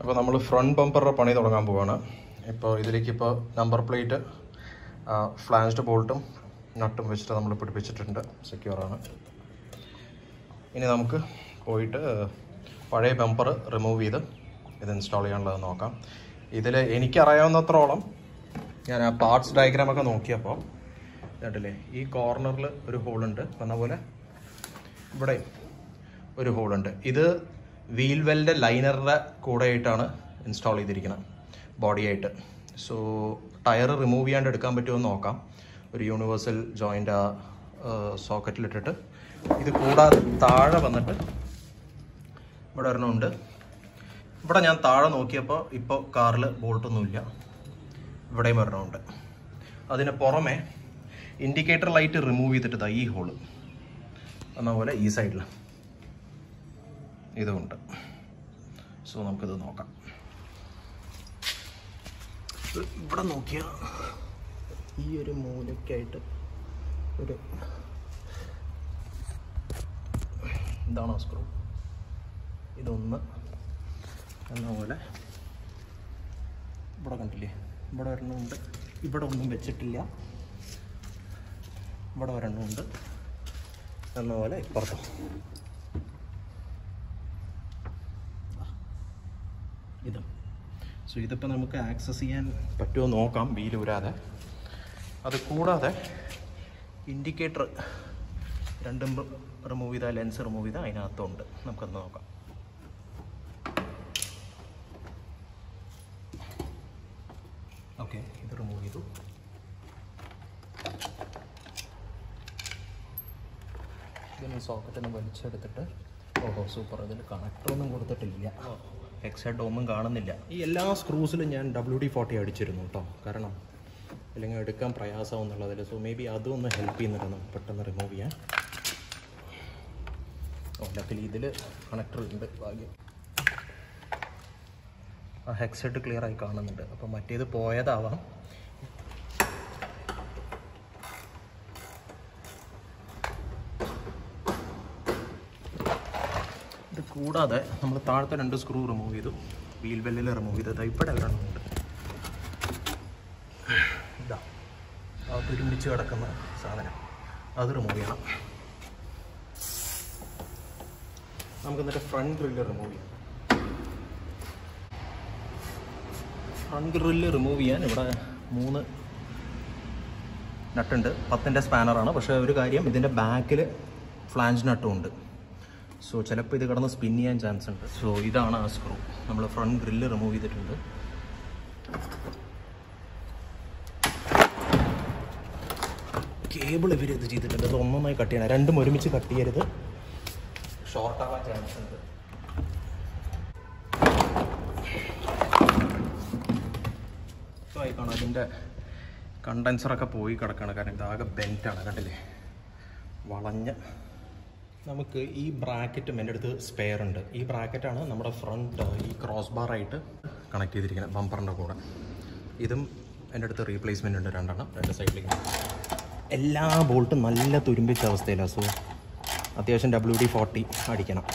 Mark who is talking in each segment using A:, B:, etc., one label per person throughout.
A: അപ്പോൾ നമ്മൾ ഫ്രണ്ട് ബമ്പറുടെ പണി തുടങ്ങാൻ പോവാണ് ഇപ്പോൾ ഇതിലേക്ക് ഇപ്പോൾ നമ്പർ പ്ലേറ്റ് ഫ്ലാൻസ്ഡ് ബോൾട്ടും നട്ടും വെച്ചിട്ട് നമ്മൾ പിടിപ്പിച്ചിട്ടുണ്ട് സെക്യൂറാണ് ഇനി നമുക്ക് പോയിട്ട് പഴയ ബമ്പർ റിമൂവ് ചെയ്ത് ഇത് ഇൻസ്റ്റാൾ ചെയ്യാനുള്ളത് നോക്കാം ഇതിൽ എനിക്കറിയാവുന്നത്രോളം ഞാൻ ആ പാർട്സ് ഡയഗ്രാം ഒക്കെ നോക്കിയപ്പോൾ കണ്ടില്ലേ ഈ കോർണറിൽ ഒരു ഹോളുണ്ട് പറഞ്ഞ പോലെ ഇവിടെ ഒരു ഹോളുണ്ട് ഇത് വീൽ വെല്ലിൻ്റെ ലൈനറുടെ കൂടെ ആയിട്ടാണ് ഇൻസ്റ്റാൾ ചെയ്തിരിക്കുന്നത് ബോഡിയായിട്ട് സോ ടയർ റിമൂവ് ചെയ്യാണ്ട് എടുക്കാൻ പറ്റുമോ എന്ന് നോക്കാം ഒരു യൂണിവേഴ്സൽ ജോയിൻ്റ് ആ സോക്കറ്റിലിട്ടിട്ട് ഇത് കൂടാതെ താഴെ വന്നിട്ട് ഇവിടെ ഒരെണ്ണമുണ്ട് ഇവിടെ ഞാൻ താഴെ നോക്കിയപ്പോൾ ഇപ്പോൾ കാറിൽ ബോൾട്ടൊന്നുമില്ല ഇവിടെയും ഒരെണ്ണമുണ്ട് അതിന് പുറമെ ഇൻഡിക്കേറ്റർ ലൈറ്റ് റിമൂവ് ചെയ്തിട്ട് ദാ ഈ ഹോള് എന്ന പോലെ ഈ സൈഡിൽ ഇതുമുണ്ട് സോ നമുക്കിത് നോക്കാം ഇത് ഇവിടെ നോക്കിയാൽ ഈ ഒരു മൂലയ്ക്കായിട്ട് ഒരു ഇതാണോ സ്ക്രൂ ഇതൊന്ന് എന്ന പോലെ ഇവിടെ കണ്ടില്ലേ ഇവിടെ ഒരെണ്ണമുണ്ട് ഇവിടെ ഒന്നും വെച്ചിട്ടില്ല ഇവിടെ ഒരെണ്ണമുണ്ട് എന്ന പോലെ ഇപ്പുറത്തും ഇത് സോ ഇതിപ്പോൾ നമുക്ക് ആക്സസ് ചെയ്യാൻ പറ്റുമോ നോക്കാം വീൽ ഊരാതെ അത് കൂടാതെ ഇൻഡിക്കേറ്റർ രണ്ടും റിമൂവ് ചെയ്താൽ ലെൻസ് റിമൂവ് ചെയ്താൽ അതിനകത്തുണ്ട് നമുക്കൊന്ന് നോക്കാം ഓക്കെ ഇത് റിമൂവ് ചെയ്തു ഇതിന് സോക്കറ്റിന് വലിച്ചെടുത്തിട്ട് ഓഹോ സൂപ്പർ ഇതിൽ കണക്ടറൊന്നും കൊടുത്തിട്ടില്ല എക്സ് ഹെഡ് ഒന്നും കാണുന്നില്ല ഈ എല്ലാ സ്ക്രൂസിലും ഞാൻ ഡബ്ല്യു ഡി ഫോർട്ടി അടിച്ചിരുന്നു കേട്ടോ കാരണം അല്ലെങ്കിൽ എടുക്കാൻ പ്രയാസം എന്നുള്ളതിൽ സോ മേ ബി അതും ഒന്ന് ഹെൽപ്പ് ചെയ്യുന്നുണ്ട് പെട്ടെന്ന് റിമൂവ് ചെയ്യാൻ ഓലത്തിൽ ഇതിൽ കണക്ടർ ഉണ്ട് ഭാഗ്യം ആ ഹെക്സ് ഹെഡ് ക്ലിയർ ആയി കാണുന്നുണ്ട് അപ്പോൾ മറ്റേത് പോയതാവാം ഇത് കൂടാതെ നമ്മൾ താഴത്തെ രണ്ട് സ്ക്രൂ റിമൂവ് ചെയ്തു വീൽ ബെല്ലിൽ റിമൂവ് ചെയ്തത് ഇവിടെ ഒരെണ്ണമുണ്ട് ഇതാ ആ തുരുമ്പിച്ച് കിടക്കുന്ന സാധനം അത് റിമൂവ് ചെയ്യണം നമുക്ക് എന്നിട്ട് ഫ്രണ്ട് ഗ്രില്ല് റിമൂവ് ചെയ്യാം ഫ്രണ്ട് ഗ്രില്ല് റിമൂവ് ചെയ്യാൻ ഇവിടെ മൂന്ന് നട്ടുണ്ട് പത്തിൻ്റെ സ്പാനറാണ് പക്ഷേ ഒരു കാര്യം ഇതിൻ്റെ ബാക്കിൽ ഫ്ലാഞ്ച് നട്ടും ഉണ്ട് സോ ചിലപ്പോൾ ഇത് കിടന്ന് സ്പിൻ ചെയ്യാൻ ചാൻസ് ഉണ്ട് സോ ഇതാണ് ആ സ്ക്രൂ നമ്മൾ ഫ്രണ്ട് ഗ്രില്ല് റിമൂവ് ചെയ്തിട്ടുണ്ട് കേബിൾ ഇവർ ഇത് ചെയ്തിട്ടുണ്ട് അത് ഒന്നൊന്നായി കട്ട് ചെയ്യണം രണ്ടും ഒരുമിച്ച് കട്ട് ചെയ്യരുത് ഷോർട്ട് ആവാൻ ചാൻസ് ഉണ്ട് ഇപ്പോൾ ആയി കാണാം അതിൻ്റെ കണ്ടൻസറൊക്കെ പോയി കിടക്കുകയാണ് കാരണം ഇതാകെ ബെൻറ്റാണ് കണ്ടില്ലേ വളഞ്ഞ നമുക്ക് ഈ ബ്രാക്കറ്റും എൻ്റെ അടുത്ത് സ്പെയർ ഉണ്ട് ഈ ബ്രാക്കറ്റാണ് നമ്മുടെ ഫ്രണ്ട് ഈ ക്രോസ് ബാറായിട്ട് കണക്ട് ചെയ്തിരിക്കുന്നത് ബമ്പറിൻ്റെ കൂടെ ഇതും എൻ്റെ അടുത്ത് റീപ്ലേസ്മെൻ്റ് ഉണ്ട് രണ്ടെണ്ണം രണ്ട് സൈഡിലേക്ക് എല്ലാ ബോൾട്ടും നല്ല തുരുമ്പിച്ച അവസ്ഥയിലാണ് സോ അത്യാവശ്യം ഡബ്ല്യു ഡി ഫോർട്ടി അടിക്കണം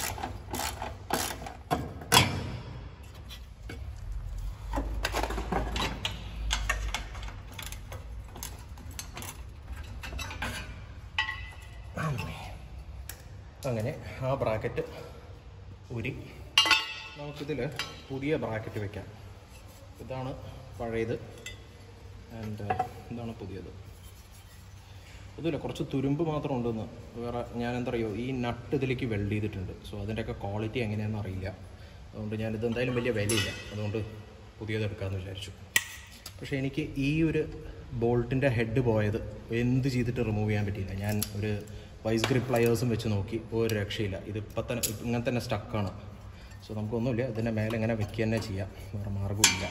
A: അങ്ങനെ ആ ബ്രാക്കറ്റ് ഊരി നമുക്കിതിൽ പുതിയ ബ്രാക്കറ്റ് വെക്കാം ഇതാണ് പഴയത് ആൻഡ് ഇതാണ് പുതിയത് ഒന്നുമില്ല കുറച്ച് തുരുമ്പ് മാത്രം ഉണ്ടെന്ന് വേറെ ഞാൻ എന്താ പറയുക ഈ നട്ട് ഇതിലേക്ക് വെൽഡ് ചെയ്തിട്ടുണ്ട് സോ അതിൻ്റെയൊക്കെ ക്വാളിറ്റി എങ്ങനെയാണെന്ന് അറിയില്ല അതുകൊണ്ട് ഞാനിത് എന്തായാലും വലിയ വിലയില്ല അതുകൊണ്ട് പുതിയത് എടുക്കാമെന്ന് വിചാരിച്ചു പക്ഷേ എനിക്ക് ഈ ഒരു ബോൾട്ടിൻ്റെ ഹെഡ് പോയത് എന്ത് ചെയ്തിട്ട് റിമൂവ് ചെയ്യാൻ പറ്റിയില്ല ഞാൻ ഒരു വൈസ് ഗ്രിപ്പ് പ്ലയേഴ്സും വെച്ച് നോക്കി ഒരു രക്ഷയില്ല ഇത് ഇപ്പം തന്നെ ഇങ്ങനെ തന്നെ സ്റ്റക്കാണ് സോ നമുക്കൊന്നുമില്ല ഇതിൻ്റെ മേലെ ഇങ്ങനെ വെക്കുക തന്നെ ചെയ്യാം വേറെ മാർഗ്ഗമില്ല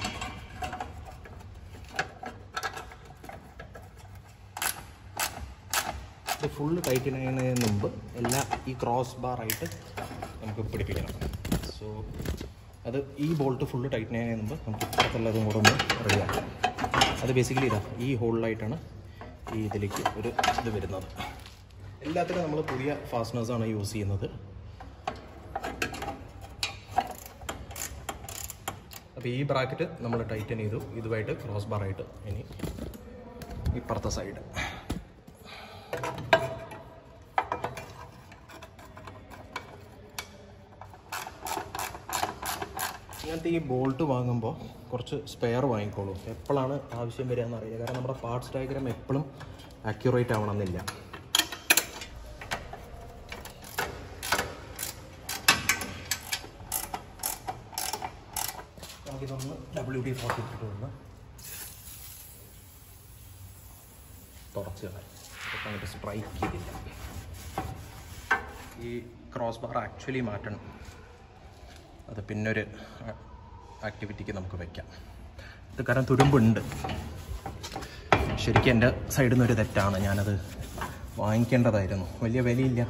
A: ഇത് ഫുള്ള് ടൈറ്റ് ചെയ്യുന്നതിന് മുമ്പ് എല്ലാം ഈ ക്രോസ് ബാറായിട്ട് നമുക്ക് പിടിപ്പിക്കണം സോ അത് ഈ ബോൾട്ട് ഫുള്ള് ടൈറ്റ് ചെയ്യുന്നതിന് മുമ്പ് നമുക്ക് ഇപ്പുറത്തുള്ളതും കൂടെ ഒന്ന് റെഡിയാക്കാം അത് ബേസിക്കലി ഇതാ ഈ ഹോളിലായിട്ടാണ് ഈ ഇതിലേക്ക് ഒരു ഇത് വരുന്നത് എല്ലാത്തിനും നമ്മൾ പുതിയ ഫാസ്റ്റനേഴ്സാണ് യൂസ് ചെയ്യുന്നത് അപ്പോൾ ഈ ബ്രാക്കറ്റ് നമ്മൾ ടൈറ്റൻ ചെയ്തു ഇതുമായിട്ട് ക്രോസ് ബാർ ആയിട്ട് ഇനി ഇപ്പുറത്തെ സൈഡ് ഇങ്ങനത്തെ ഈ ബോൾട്ട് വാങ്ങുമ്പോൾ കുറച്ച് സ്പെയർ വാങ്ങിക്കോളൂ എപ്പോഴാണ് ആവശ്യം വരിക എന്നറിയില്ല കാരണം നമ്മുടെ പാർട്സ് ഡയഗ്രാം എപ്പോഴും ആക്യുറേറ്റ് ആവണമെന്നില്ല നമുക്കിതൊന്ന് ഡബ്ല്യു ഡി ഫോർട്ടി ഇട്ടിട്ട് ഒന്ന് തുറച്ച് കളയാം ഇതൊക്കെ അങ്ങോട്ട് സ്ട്രൈക്ക് ചെയ്തില്ല ഈ ക്രോസ് ബാർ ആക്ച്വലി മാറ്റണം അത് പിന്നൊരു ആക്ടിവിറ്റിക്ക് നമുക്ക് വയ്ക്കാം ഇത് കാരണം തുരുമ്പുണ്ട് ശരിക്കും എൻ്റെ സൈഡിൽ നിന്നൊരു തെറ്റാണ് ഞാനത് വാങ്ങിക്കേണ്ടതായിരുന്നു വലിയ വിലയില്ല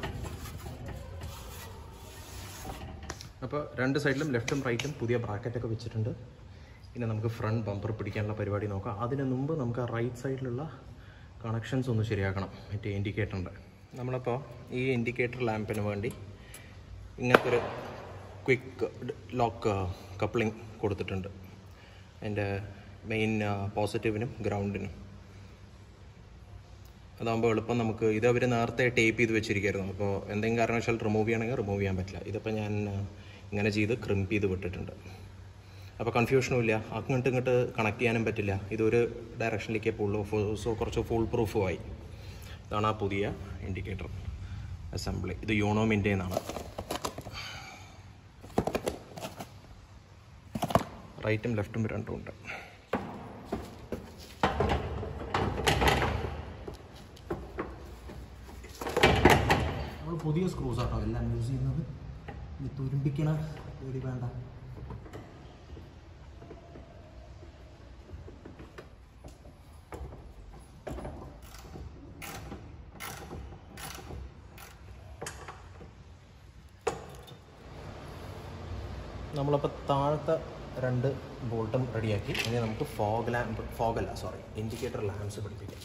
A: അപ്പോൾ രണ്ട് സൈഡിലും ലെഫ്റ്റും റൈറ്റും പുതിയ ബ്രാക്കറ്റൊക്കെ വെച്ചിട്ടുണ്ട് ഇനി നമുക്ക് ഫ്രണ്ട് ബമ്പർ പിടിക്കാനുള്ള പരിപാടി നോക്കാം അതിന് മുമ്പ് നമുക്ക് ആ റൈറ്റ് സൈഡിലുള്ള കണക്ഷൻസ് ഒന്ന് ശരിയാക്കണം മറ്റേ ഇൻഡിക്കേറ്ററിൻ്റെ നമ്മളപ്പോൾ ഈ ഇൻഡിക്കേറ്റർ ലാമ്പിന് വേണ്ടി ഇങ്ങനത്തെ ഒരു ക്വിക്ക് ലോക്ക് കപ്ലിംഗ് കൊടുത്തിട്ടുണ്ട് അതിൻ്റെ മെയിൻ പോസിറ്റീവിനും ഗ്രൗണ്ടിനും അതാകുമ്പോൾ എളുപ്പം നമുക്ക് ഇത് അവർ നേരത്തെ ടേപ്പ് ചെയ്ത് വെച്ചിരിക്കുമായിരുന്നു അപ്പോൾ എന്തെങ്കിലും കാരണവശാൽ റിമൂവ് ചെയ്യണമെങ്കിൽ റിമൂവ് ചെയ്യാൻ പറ്റില്ല ഇതിപ്പോൾ ഞാൻ ആ, ഇങ്ങനെ ചെയ്ത് ക്രിംപ് ചെയ്ത് വിട്ടിട്ടുണ്ട് അപ്പോൾ കൺഫ്യൂഷനും ഇല്ല അങ്ങോട്ട് ഇങ്ങോട്ട് കണക്ട് ചെയ്യാനും പറ്റില്ല ഇതൊരു ഡയറക്ഷനിലേക്കേ പോകുള്ളൂ സോ കുറച്ച് ഫുൾ പ്രൂഫുമായി ഇതാണ് ആ പുതിയ ഇൻഡിക്കേറ്റർ അസംബ്ലി ഇത് യൂണോമിൻ്റെ എന്നാണ് റൈറ്റും ലെഫ്റ്റും രണ്ടും ഉണ്ട് നമ്മൾ പുതിയ സ്ക്രൂസ് ആട്ടോ എല്ലാം യൂസ് ചെയ്യുന്നത് ഇത് തുരുമ്പിക്കണ പേടി വേണ്ട നമ്മളപ്പോൾ താഴത്തെ രണ്ട് ബോൾട്ടും റെഡിയാക്കി ഇനി നമുക്ക് ഫോഗ് ലാമ്പ് ഫോഗല്ല സോറി ഇൻഡിക്കേറ്റർ ലാമ്പ്സ് പിടിപ്പിക്കാം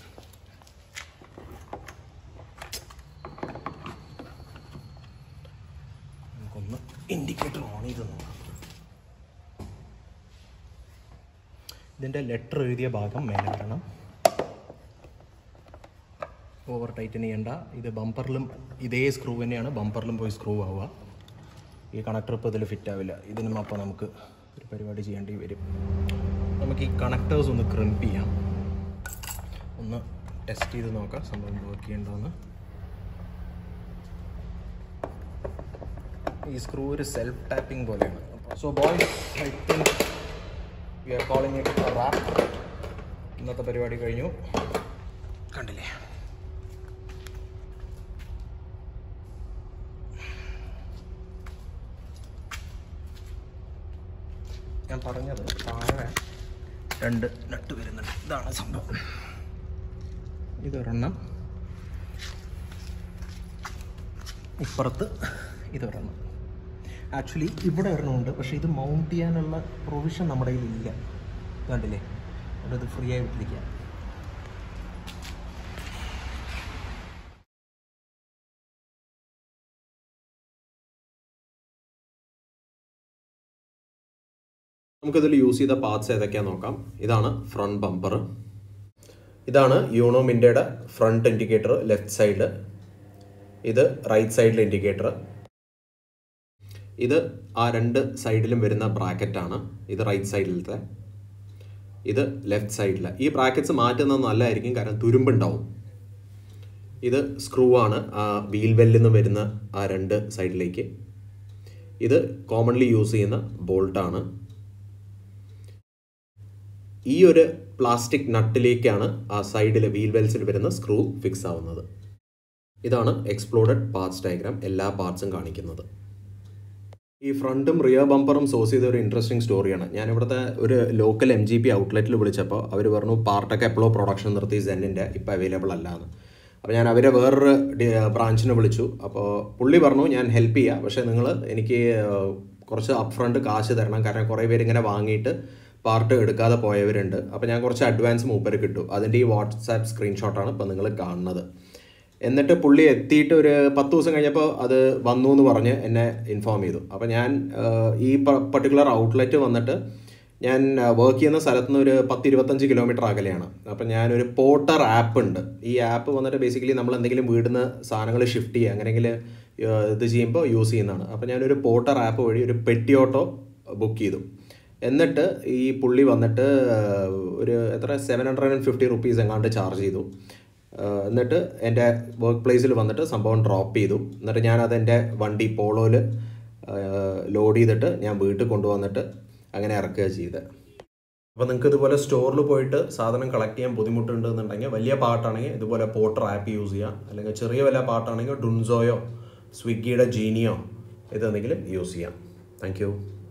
A: നമുക്കൊന്ന് ഇൻഡിക്കേറ്റർ ഓൺ ചെയ്ത് നോക്കാം ഇതിൻ്റെ ലെറ്റർ എഴുതിയ ഭാഗം മേലെ വരണം ഓവർ ടൈറ്റൻ ചെയ്യണ്ട ഇത് ബമ്പറിലും ഇതേ സ്ക്രൂ തന്നെയാണ് ബമ്പറിലും പോയി സ്ക്രൂ ആവുക ഈ കണക്ടർ ഇപ്പോൾ ഇതിൽ ഫിറ്റ് ആവില്ല ഇതിനും അപ്പോൾ നമുക്ക് ഒരു പരിപാടി ചെയ്യേണ്ടി വരും നമുക്ക് ഈ കണക്ടേഴ്സ് ഒന്ന് ക്രിംപ് ചെയ്യാം ഒന്ന് ടെസ്റ്റ് ചെയ്ത് നോക്കാം സംഭവം വർക്ക് ചെയ്യണ്ടോന്ന് ഈ സ്ക്രൂ ഒരു സെൽഫ് ടാപ്പിംഗ് പോലെയാണ് so boy I think we are calling it wrap ഇന്നത്തെ പരിപാടി കഴിഞ്ഞു കണ്ടില്ലേ ഞാൻ പറഞ്ഞത് താഴെ രണ്ട് നട്ട് വരുന്നുണ്ട് ഇതാണ് സംഭവം ഇതൊരെണ്ണം ഇപ്പുറത്ത് ഇതൊരെണ്ണം ആക്ച്വലി ഇവിടെ ഒരെണ്ണമുണ്ട് പക്ഷേ ഇത് മൗണ്ട് ചെയ്യാനുള്ള പ്രൊവിഷൻ നമ്മുടെ കയ്യിലില്ല കണ്ടില്ലേ അവിടെ ഇത് ഫ്രീ ആയി വിട്ടിരിക്കുക നമുക്കിതിൽ യൂസ് ചെയ്ത പാർട്സ് ഏതൊക്കെയാണെന്ന് നോക്കാം ഇതാണ് ഫ്രണ്ട് ബമ്പർ ഇതാണ് യൂണോ മിൻഡയുടെ ഫ്രണ്ട് ഇൻഡിക്കേറ്റർ ലെഫ്റ്റ് സൈഡ് ഇത് റൈറ്റ് സൈഡിലെ ഇൻഡിക്കേറ്റർ ഇത് ആ രണ്ട് സൈഡിലും വരുന്ന ബ്രാക്കറ്റാണ് ഇത് റൈറ്റ് സൈഡിലത്തെ ഇത് ലെഫ്റ്റ് സൈഡിലെ ഈ ബ്രാക്കറ്റ്സ് മാറ്റുന്നത് നല്ലതായിരിക്കും കാരണം തുരുമ്പുണ്ടാവും ഇത് സ്ക്രൂ ആണ് ആ വീൽ വെല്ലിൽ നിന്ന് വരുന്ന ആ രണ്ട് സൈഡിലേക്ക് ഇത് കോമൺലി യൂസ് ചെയ്യുന്ന ബോൾട്ടാണ് ഈ ഒരു പ്ലാസ്റ്റിക് നട്ടിലേക്കാണ് ആ സൈഡിൽ വീൽ വെൽസിൽ വരുന്ന സ്ക്രൂ ഫിക്സ് ആവുന്നത് ഇതാണ് എക്സ്പ്ലോഡഡ് പാർട്സ് ഡയഗ്രാം എല്ലാ പാർട്സും കാണിക്കുന്നത് ഈ ഫ്രണ്ടും റിയർ ബമ്പറും സോഴ്സ് ചെയ്ത ഒരു ഇൻട്രസ്റ്റിംഗ് സ്റ്റോറിയാണ് ഞാൻ ഇവിടുത്തെ ഒരു ലോക്കൽ എം ജി പി ഔട്ട്ലെറ്റിൽ വിളിച്ചപ്പോൾ അവർ പറഞ്ഞു പാർട്ടൊക്കെ എപ്പോഴോ പ്രൊഡക്ഷൻ നിർത്തി സെന്നിൻ്റെ ഇപ്പോൾ അവൈലബിൾ അല്ല എന്ന് അപ്പോൾ ഞാൻ അവരെ വേറൊരു ബ്രാഞ്ചിനെ വിളിച്ചു അപ്പോൾ പുള്ളി പറഞ്ഞു ഞാൻ ഹെൽപ്പ് ചെയ്യാം പക്ഷേ നിങ്ങൾ എനിക്ക് ഏഹ്, കുറച്ച് അപ്പ് ഫ്രണ്ട് കാശ് തരണം കാരണം കുറേ പേര് ഇങ്ങനെ വാങ്ങിയിട്ട് പാർട്ട് എടുക്കാതെ പോയവരുണ്ട് അപ്പോൾ ഞാൻ കുറച്ച് അഡ്വാൻസ് മൂപ്പര് കിട്ടും അതിൻ്റെ ഈ വാട്സാപ്പ് സ്ക്രീൻഷോട്ടാണ് ഇപ്പോൾ നിങ്ങൾ കാണുന്നത് എന്നിട്ട് പുള്ളി എത്തിയിട്ട് ഒരു പത്ത് ദിവസം കഴിഞ്ഞപ്പോൾ അത് വന്നു എന്ന് പറഞ്ഞ് എന്നെ ഇൻഫോം ചെയ്തു അപ്പോൾ ഞാൻ ആഹ്, ഈ പർട്ടിക്കുലർ ഔട്ട്ലെറ്റ് വന്നിട്ട് ഞാൻ വർക്ക് ചെയ്യുന്ന സ്ഥലത്ത് നിന്ന് ഒരു പത്ത് ഇരുപത്തഞ്ച് കിലോമീറ്റർ അകലെയാണ് അപ്പം ഞാനൊരു പോർട്ടർ ആപ്പ് ഉണ്ട് ഈ ആപ്പ് വന്നിട്ട് ബേസിക്കലി നമ്മൾ എന്തെങ്കിലും വീടിന് സാധനങ്ങൾ ഷിഫ്റ്റ് ചെയ്യുക അങ്ങനെയെങ്കിൽ ഇത് ചെയ്യുമ്പോൾ യൂസ് ചെയ്യുന്നതാണ് അപ്പം ഞാനൊരു പോർട്ടർ ആപ്പ് വഴി ഒരു പെട്ടി ഓട്ടോ ബുക്ക് ചെയ്തു എന്നിട്ട് ഈ പുള്ളി വന്നിട്ട് ഒരു എത്ര seven hundred and fifty rupees എങ്ങാണ്ട് ചാർജ് ചെയ്തു ആഹ് എന്നിട്ട് എൻ്റെ വർക്ക് പ്ലേസിൽ വന്നിട്ട് സംഭവം ഡ്രോപ്പ് ചെയ്തു എന്നിട്ട് ഞാനത് എൻ്റെ വണ്ടി പോളോയിൽ ലോഡ് ചെയ്തിട്ട് ഞാൻ വീട്ടിൽ കൊണ്ടുവന്നിട്ട് അങ്ങനെ ഇറക്കുക ചെയ്തത് അപ്പോൾ നിങ്ങൾക്ക് ഇതുപോലെ സ്റ്റോറിൽ പോയിട്ട് സാധനം കളക്ട് ചെയ്യാൻ ബുദ്ധിമുട്ടുണ്ട് എന്നുണ്ടെങ്കിൽ വലിയ പാട്ടാണെങ്കിൽ ഇതുപോലെ പോർട്ടർ ആപ്പ് യൂസ് ചെയ്യാം അല്ലെങ്കിൽ ചെറിയ വല്ല പാട്ടാണെങ്കിൽ ഡുൻസോയോ സ്വിഗ്ഗിയുടെ ജീനിയോ ഇതെന്തെങ്കിലും യൂസ് ചെയ്യാം താങ്ക്